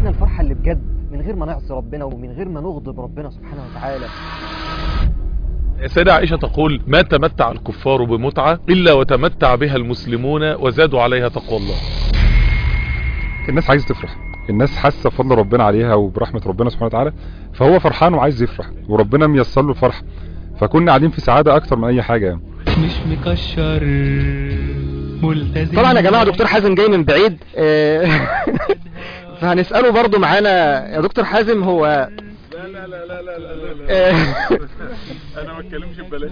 احنا الفرحة اللي بجد من غير ما نعصي ربنا ومن غير ما نغضب ربنا سبحانه وتعالى سيدة عائشة تقول ما تمتع الكفار بمتعة إلا وتمتع بها المسلمون وزادوا عليها تقوى الله الناس عايز تفرح الناس حاسه بفضل ربنا عليها وبرحمه ربنا سبحانه وتعالى فهو فرحان وعايز يفرح وربنا ميسر له الفرح فكنا قاعدين في سعاده اكتر من اي حاجه يعني مش مكشر ملتزم طبعا يا جماعة دكتور حازم جاي من بعيد آه، فهنسأله برضو معانا يا دكتور حازم هو لا لا لا لا لا لا آه، انا ما اتكلمش ببلاش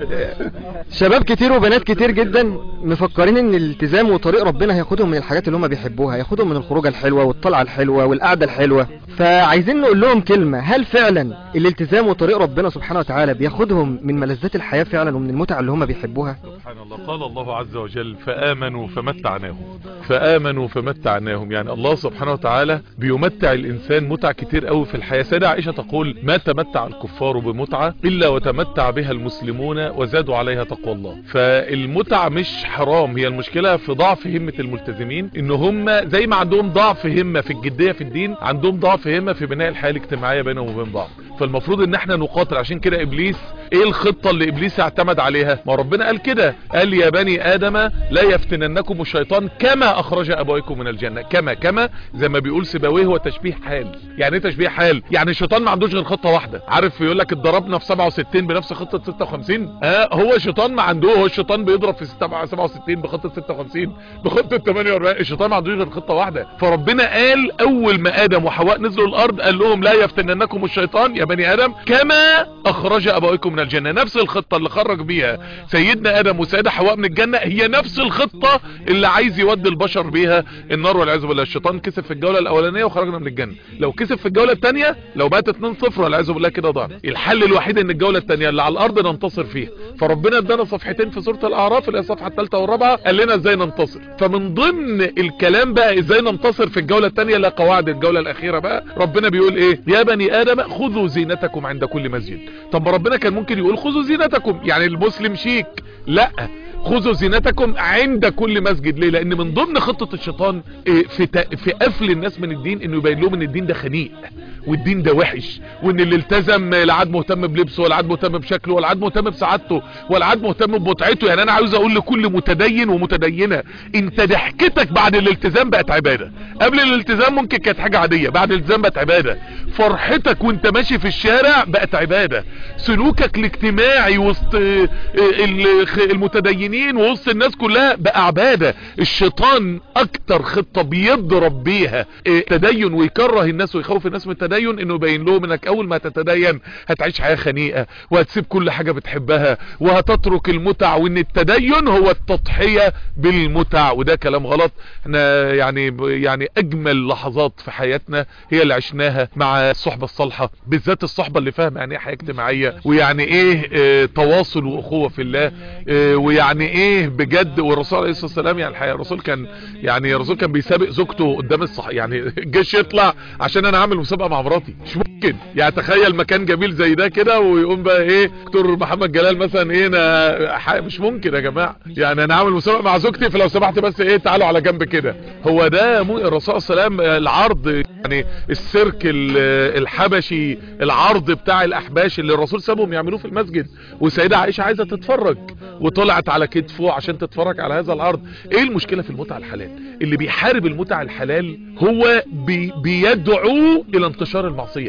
شباب كتير وبنات كتير جدا مفكرين ان الالتزام وطريق ربنا هياخدهم من الحاجات اللي هم بيحبوها هياخدهم من الخروجه الحلوه والطلعه الحلوه والقعده الحلوه فعايزين نقول لهم كلمه هل فعلا الالتزام وطريق ربنا سبحانه وتعالى بياخدهم من ملذات الحياه فعلا ومن المتع اللي هم بيحبوها سبحان الله قال الله عز وجل فآمنوا فمتعناهم فآمنوا فمتعناهم يعني الله سبحانه وتعالى بيمتع الإنسان متع كتير قوي في الحياة سيدة عائشة تقول ما تمتع الكفار بمتعة إلا وتمتع بها المسلمون وزادوا عليها تقوى الله فالمتع مش حرام هي المشكلة في ضعف همة الملتزمين إن هم زي ما عندهم ضعف همة في الجدية في الدين عندهم ضعف همة في بناء الحياة الاجتماعية بينهم وبين بعض فالمفروض ان احنا نقاتل عشان كده ابليس ايه الخطة اللي ابليس اعتمد عليها ما ربنا قال كده قال يا بني ادم لا يفتننكم الشيطان كما اخرج ابويكم من الجنة كما كما زي ما بيقول سيبويه هو تشبيه حال يعني ايه تشبيه حال يعني الشيطان ما عندوش غير خطة واحدة عارف يقول لك اتضربنا في 67 بنفس خطة 56 اه هو الشيطان ما عنده هو الشيطان بيضرب في 67 بخطة 56 بخطة 48 الشيطان ما عندوش غير خطة واحدة فربنا قال اول ما ادم وحواء نزلوا الارض قال لهم لا يفتننكم الشيطان يا بني ادم كما اخرج ابويكم من الجنة نفس الخطة اللي خرج بيها سيدنا ادم وسيدة حواء من الجنة هي نفس الخطة اللي عايز يودي البشر بيها النار والعياذ بالله الشيطان كسب في الجولة الاولانية وخرجنا من الجنة لو كسب في الجولة الثانية لو بقت 2-0 والعياذ بالله كده ضاع الحل الوحيد ان الجولة الثانية اللي على الارض ننتصر فيها فربنا ادانا صفحتين في سورة الاعراف اللي هي الصفحة الثالثة والرابعة قال لنا ازاي ننتصر فمن ضمن الكلام بقى ازاي ننتصر في الجولة الثانية لا قواعد الجولة الاخيرة بقى ربنا بيقول ايه يا بني ادم خذوا زينتكم عند كل مسجد طب ما ربنا كان ممكن يقول خذوا زينتكم يعني المسلم شيك لا خذوا زينتكم عند كل مسجد ليه لان من ضمن خطة الشيطان إيه، في ت- في قفل الناس من الدين انه يبين لهم ان الدين ده خنيق والدين ده وحش وان اللي التزم لا عاد مهتم بلبسه ولا عاد مهتم بشكله ولا عاد مهتم بسعادته ولا عاد مهتم بمتعته يعني انا عاوز اقول لكل متدين ومتدينه انت ضحكتك بعد الالتزام بقت عباده قبل الالتزام ممكن كانت حاجه عاديه بعد الالتزام بقت عباده فرحتك وانت ماشي في الشارع بقت عباده سلوكك الاجتماعي وسط آه، ال- خ- المتدينين ووسط الناس كلها بقى عباده الشيطان اكتر خطه بيضرب بيها آه، تدين ويكره الناس ويخوف الناس من التدين انه يبين لهم انك اول ما تتدين هتعيش حياه خنيقه وهتسيب كل حاجه بتحبها وهتترك المتع وان التدين هو التضحيه بالمتع وده كلام غلط احنا يعني يعني اجمل لحظات في حياتنا هي اللي عشناها مع الصحبه الصالحه بالذات الصحبه اللي فاهمه يعني ايه حياه اجتماعيه ويعني ايه اه تواصل واخوه في الله اه ويعني ايه بجد والرسول عليه الصلاه والسلام يعني الحقيقه الرسول كان يعني الرسول كان بيسابق زوجته قدام الصح يعني الجيش يطلع عشان انا عامل مسابقه مع مراتي مش ممكن يعني تخيل مكان جميل زي ده كده ويقوم بقى ايه دكتور محمد جلال مثلا ايه انا ح- مش ممكن يا جماعه يعني انا عامل مسابقه مع زوجتي فلو سمحت بس ايه تعالوا على جنب كده هو ده مو الرسول صلى الله عليه وسلم العرض يعني السيرك ال- الحبشي العرض بتاع الاحباش اللي الرسول سابهم يعملوه في المسجد والسيده عائشه عايزه تتفرج وطلعت على كتفه عشان تتفرج على هذا العرض ايه المشكله في المتعه الحلال اللي بيحارب المتعه الحلال هو بي بيدعو الى انتشار المعصيه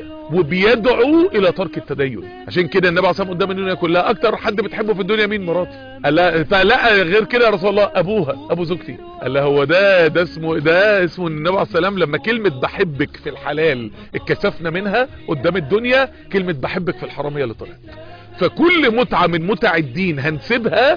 وبيدعو الى ترك التدين عشان كده النبي عليه الصلاه والسلام قدام الدنيا كلها اكتر حد بتحبه في الدنيا مين مراتي قال لها فلا غير كده يا رسول الله ابوها ابو زوجتي قال لها هو ده ده اسمه ده اسمه النبي عليه الصلاه والسلام لما كلمه بحبك في الحلال اتكسفنا منها قدام الدنيا كلمه بحبك في الحرام هي اللي طلعت فكل متعه من متع الدين هنسيبها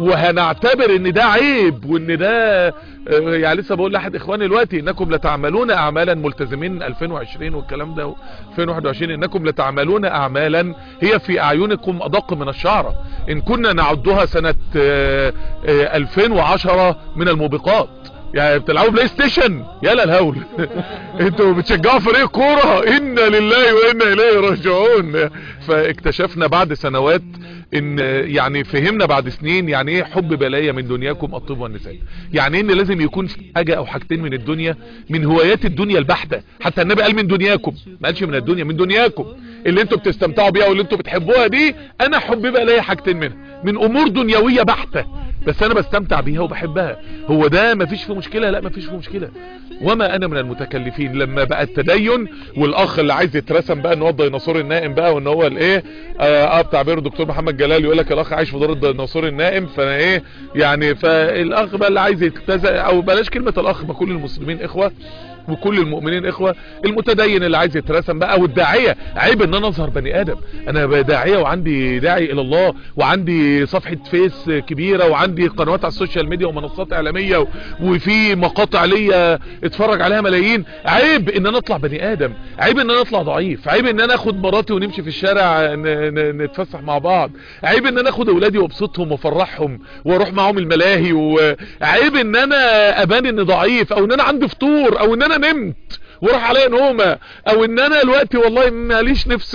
وهنعتبر ان ده عيب وان ده آه، يعني لسه بقول لاحد اخواني دلوقتي انكم لتعملون اعمالا ملتزمين 2020 والكلام ده 2021 انكم لتعملون اعمالا هي في اعينكم ادق من الشعرة ان كنا نعدها سنة آه، آه، 2010 من الموبقات يعني بتلعبوا بلاي ستيشن يلا الهول انتوا بتشجعوا فريق كوره انا لله وانا اليه راجعون فاكتشفنا بعد سنوات ان يعني فهمنا بعد سنين يعني ايه حب بلايا من دنياكم الطب والنساء يعني ايه ان لازم يكون في حاجه او حاجتين من الدنيا من هوايات الدنيا البحته حتى النبي قال من دنياكم ما قالش من الدنيا من دنياكم اللي انتوا بتستمتعوا بيها واللي انتوا بتحبوها دي انا حب بلايا حاجتين منها من امور دنيويه بحته بس انا بستمتع بيها وبحبها هو ده مفيش فيه مشكله لا مفيش فيه مشكله وما انا من المتكلفين لما بقى التدين والاخ اللي عايز يترسم بقى ان هو الديناصور النائم بقى وان هو الايه اه بتعبيره الدكتور محمد جلال يقول لك الاخ عايش في دور الديناصور النائم فانا ايه يعني فالاخ بقى اللي عايز يتزق او بلاش كلمه الاخ ما كل المسلمين اخوه وكل المؤمنين اخوة المتدين اللي عايز يترسم بقى والداعية عيب ان انا اظهر بني ادم انا داعية وعندي داعي الى الله وعندي صفحة فيس كبيرة وعندي قنوات على السوشيال ميديا ومنصات اعلامية وفي مقاطع ليا اتفرج عليها ملايين عيب ان انا اطلع بني ادم عيب ان انا اطلع ضعيف عيب ان انا اخد مراتي ونمشي في الشارع نتفسح مع بعض عيب ان انا اخد اولادي وابسطهم وافرحهم واروح معاهم الملاهي وعيب ان انا ابان اني ضعيف او ان انا عندي فطور او ان انا نمت وراح عليا نومه او ان انا دلوقتي والله ماليش نفس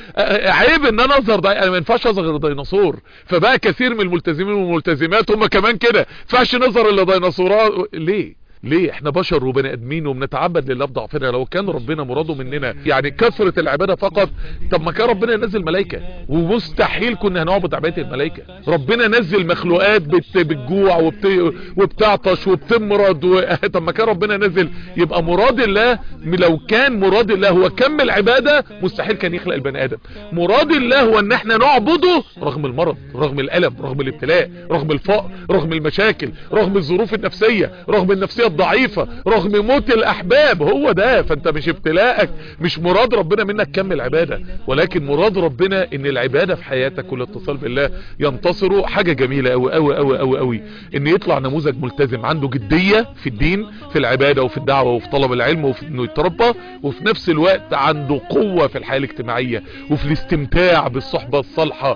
عيب ان انا اظهر انا ما ينفعش اظهر ديناصور فبقى كثير من الملتزمين والملتزمات هم كمان كده ما ينفعش نظهر الا ديناصورات ليه ليه احنا بشر وبني ادمين وبنتعبد لله بضعفنا لو كان ربنا مراده مننا يعني كثرة العبادة فقط طب ما كان ربنا ينزل ملائكة ومستحيل كنا هنعبد عبادة الملائكة ربنا نزل مخلوقات بت بتجوع وبت وبتعطش وبتمرض و... طب ما كان ربنا نزل يبقى مراد الله لو كان مراد الله هو كم العبادة مستحيل كان يخلق البني ادم مراد الله هو ان احنا نعبده رغم المرض رغم الالم رغم الابتلاء رغم الفقر رغم المشاكل رغم الظروف النفسية رغم النفسية الضعيفة رغم موت الاحباب هو ده فانت مش ابتلاءك مش مراد ربنا منك كمل عبادة ولكن مراد ربنا ان العبادة في حياتك والاتصال بالله ينتصروا حاجة جميلة قوي قوي قوي قوي قوي ان يطلع نموذج ملتزم عنده جدية في الدين في العبادة وفي الدعوة وفي طلب العلم وفي انه يتربى وفي نفس الوقت عنده قوة في الحياة الاجتماعية وفي الاستمتاع بالصحبة الصالحة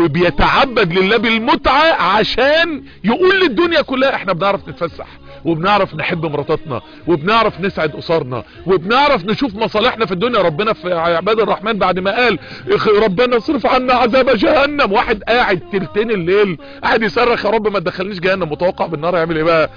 وبيتعبد لله بالمتعة عشان يقول للدنيا كلها احنا بنعرف نتفسح وبنعرف نحب مراتاتنا وبنعرف نسعد اسرنا وبنعرف نشوف مصالحنا في الدنيا ربنا في عباد الرحمن بعد ما قال ربنا اصرف عنا عذاب جهنم واحد قاعد تلتين الليل قاعد يصرخ يا رب ما تدخلنيش جهنم متوقع بالنار يعمل ايه بقى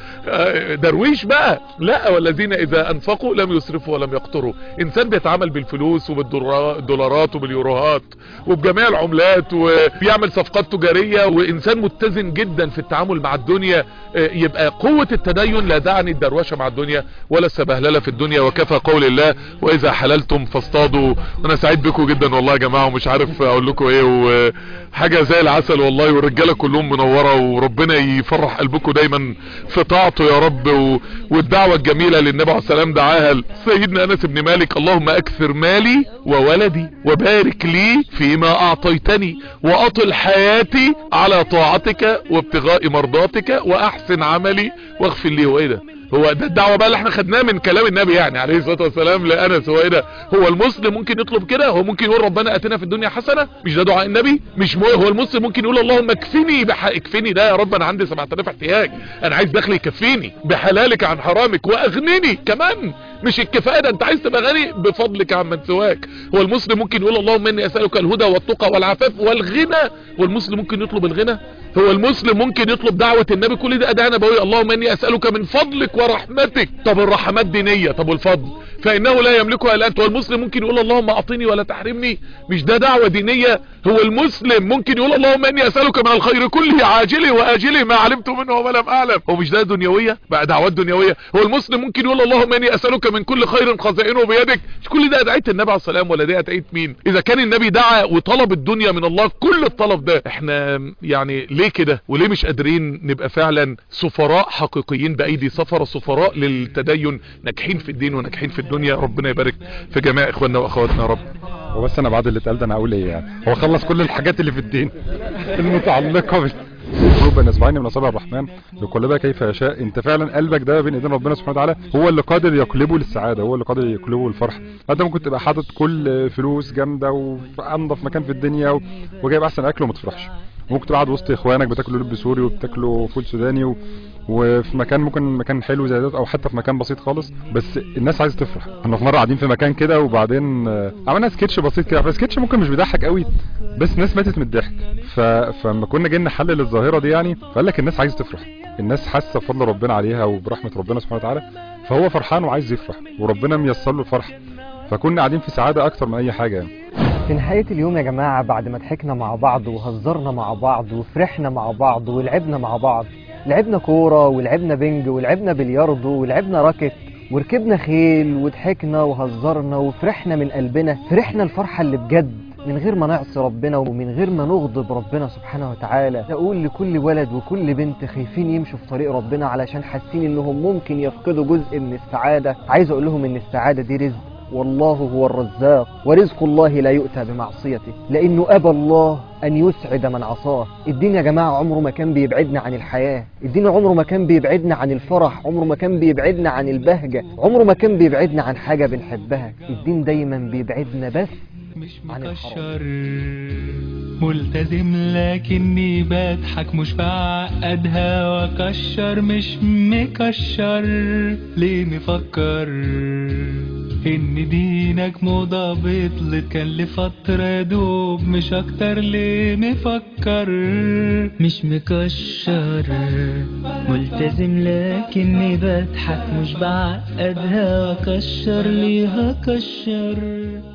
درويش بقى لا والذين اذا انفقوا لم يسرفوا ولم يقتروا انسان بيتعامل بالفلوس وبالدولارات وباليوروهات وبجميع العملات وبيعمل صفقات تجارية وانسان متزن جدا في التعامل مع الدنيا يبقى قوة التدين لا دعني الدروشة مع الدنيا ولا السبهللة في الدنيا وكفى قول الله واذا حللتم فاصطادوا وانا سعيد بكم جدا والله يا جماعة ومش عارف اقول لكم ايه وحاجة زي العسل والله والرجالة كلهم منورة وربنا يفرح قلبكم دايما في طاعته يا رب و... والدعوة الجميلة للنبي عليه السلام دعاها سيدنا انس بن مالك اللهم اكثر مالي وولدي وبارك لي فيما اعطيتني واطل حياتي على طاعتك وابتغاء مرضاتك واحسن عملي واغفر لي هو ايه ده هو ده الدعوة بقى اللي احنا خدناه من كلام النبي يعني عليه الصلاة والسلام لأنس هو ايه ده هو المسلم ممكن يطلب كده هو ممكن يقول ربنا اتنا في الدنيا حسنة مش ده دعاء النبي مش مو هو المسلم ممكن يقول اللهم اكفني بح... اكفني ده يا رب انا عندي 7000 احتياج انا عايز دخل يكفيني بحلالك عن حرامك واغنني كمان مش الكفايه ده انت عايز تبقى غني بفضلك عمن سواك هو المسلم ممكن يقول اللهم اني اسالك الهدى والتقى والعفاف والغنى والمسلم ممكن يطلب الغنى هو المسلم ممكن يطلب دعوة النبي كل ده ادعي نبوي اللهم اني اسألك من فضلك ورحمتك طب الرحمات دينية طب والفضل فانه لا يملكها الا انت والمسلم ممكن يقول اللهم اعطيني ولا تحرمني مش ده دعوة دينية هو المسلم ممكن يقول اللهم اني اسألك من الخير كله عاجله واجله ما علمت منه وما لم اعلم هو مش ده دنيوية بقى دعوات دنيوية هو المسلم ممكن يقول اللهم اني اسألك من كل خير خزائنه بيدك مش كل ده ادعية النبي عليه السلام ولا دي ادعية مين اذا كان النبي دعا وطلب الدنيا من الله كل الطلب ده احنا يعني ليه كده وليه مش قادرين نبقى فعلا سفراء حقيقيين بايدي سفر سفراء للتدين ناجحين في الدين وناجحين في الدنيا ربنا يبارك في جميع اخواننا واخواتنا يا رب هو بس انا بعد اللي اتقال ده انا هقول ايه يعني هو خلص كل الحاجات اللي في الدين المتعلقه بال قلوب بين اصبعين من اصابع الرحمن يقلبها كيف يشاء انت فعلا قلبك ده بين ايدين ربنا سبحانه وتعالى هو اللي قادر يقلبه للسعاده هو اللي قادر يقلبه للفرح انت ممكن تبقى حاطط كل فلوس جامده وانضف مكان في الدنيا و... وجايب احسن اكل وما تفرحش ممكن تبقى قاعد وسط اخوانك بتاكلوا لب سوري وبتاكلوا فول سوداني و... وفي مكان ممكن مكان حلو زي ده او حتى في مكان بسيط خالص بس الناس عايزه تفرح كنا في مره قاعدين في مكان كده وبعدين آه، عملنا سكتش بسيط كده فسكتش ممكن مش بيضحك قوي بس الناس ماتت من الضحك ف... فلما كنا جايين نحلل الظاهره دي يعني فقال لك الناس عايزه تفرح الناس حاسه بفضل ربنا عليها وبرحمه ربنا سبحانه وتعالى فهو فرحان وعايز يفرح وربنا ميسر له الفرح فكنا قاعدين في سعاده اكتر من اي حاجه يعني في نهاية اليوم يا جماعة بعد ما ضحكنا مع بعض وهزرنا مع بعض وفرحنا مع بعض ولعبنا مع بعض لعبنا كورة ولعبنا بنج ولعبنا بلياردو ولعبنا راكت وركبنا خيل وضحكنا وهزرنا وفرحنا من قلبنا فرحنا الفرحة اللي بجد من غير ما نعصي ربنا ومن غير ما نغضب ربنا سبحانه وتعالى اقول لكل ولد وكل بنت خايفين يمشوا في طريق ربنا علشان حاسين انهم ممكن يفقدوا جزء من السعادة عايز اقول لهم ان السعادة دي رزق والله هو الرزاق ورزق الله لا يؤتى بمعصيته لأنه أبى الله أن يسعد من عصاه الدين يا جماعة عمره ما كان بيبعدنا عن الحياة الدين عمره ما كان بيبعدنا عن الفرح عمره ما كان بيبعدنا عن البهجة عمره ما كان بيبعدنا عن حاجة بنحبها الدين دايما بيبعدنا بس مش عن مكشر ملتزم لكني بضحك مش بعقدها واكشر مش مكشر ليه مفكر ان دينك موضة بطلت كان لفترة دوب مش اكتر ليه مفكر مش مكشر ملتزم لكني بضحك مش بعقدها واكشر ليها كشر